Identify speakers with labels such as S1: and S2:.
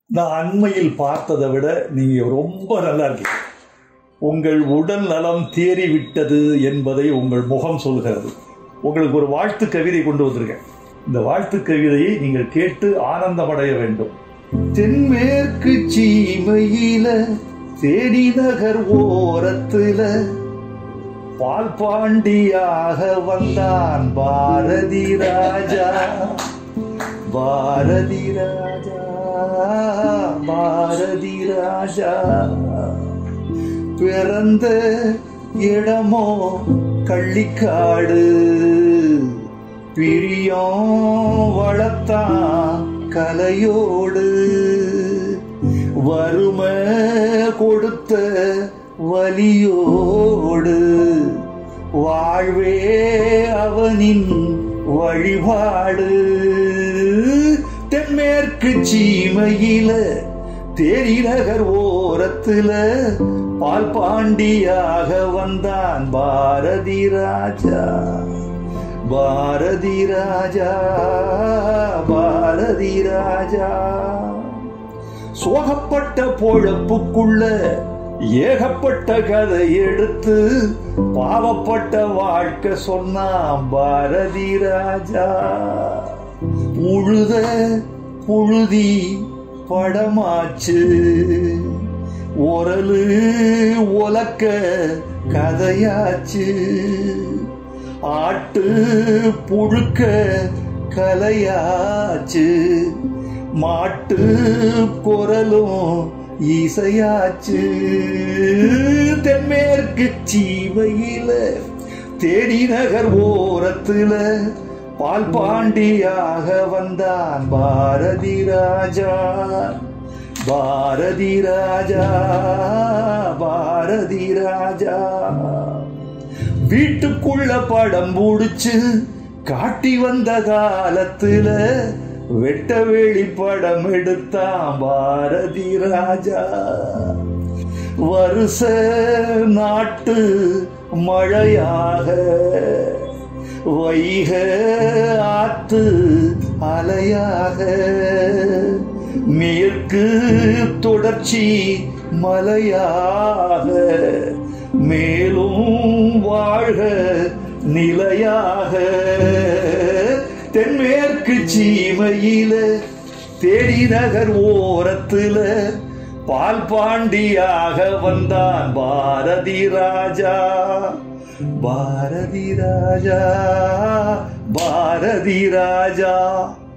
S1: நான் அண்மையில் பார்த்ததை விட நீங்க ரொம்ப நல்லா இருக்கீங்க உங்கள் உடல் நலம் தேறிவிட்டது என்பதை உங்கள் முகம் சொல்கிறது உங்களுக்கு ஒரு வாழ்த்து கவிதை கொண்டு வந்திருக்கேன் இந்த வாழ்த்து கவிதையை நீங்கள் கேட்டு ஆனந்தமடைய வேண்டும் தென்மேற்கு சீமையில தேனி நகர் ஓரத்துல பால் பாண்டியாக வந்தான் பாரதி ராஜா பாரதி ராஜா பாரதி ராஜா பிறந்த இடமோ கள்ளிக்காடு பிரியம் வளர்த்தான் கலையோடு வறுமை கொடுத்த வலியோடு வாழ்வே அவனின் வழிபாடு தென்மேற்கு சீமையில தேரிநகர் ஓரத்துல பால் பாண்டியாக வந்தான் பாரதி ராஜா பாரதி ராஜா பாரதி ராஜா சோகப்பட்ட பொழப்புக்குள்ள ஏகப்பட்ட கதை எடுத்து பாவப்பட்ட வாழ்க்கை சொன்னான் பாரதி ராஜா உழுத புழுதி படமாச்சு உரலு ஒலக்க கதையாச்சு ஆட்டு புழுக்க கலையாச்சு மாட்டு குரலும் இசையாச்சு தென்மேற்கு சீவையில தேடி நகர் ஓரத்துல பால் பாண்டியாக வந்தான் பாரதி ராஜா பாரதி ராஜா பாரதி ராஜா வீட்டுக்குள்ள படம் முடிச்சு காட்டி வந்த காலத்துல வெட்ட வெளி படம் எடுத்தான் பாரதி ராஜா வருஷ நாட்டு மழையாக வைக ஆத்து அலையாக மேற்கு தொடர்ச்சி மலையாக மேலும் வாழ்க நிலையாக தென்மேற்கு சீமையில தேடி நகர் ஓரத்துல பால் பாண்டியாக வந்தான் பாரதி ராஜா பாரதி ராஜா பாரதி ராஜா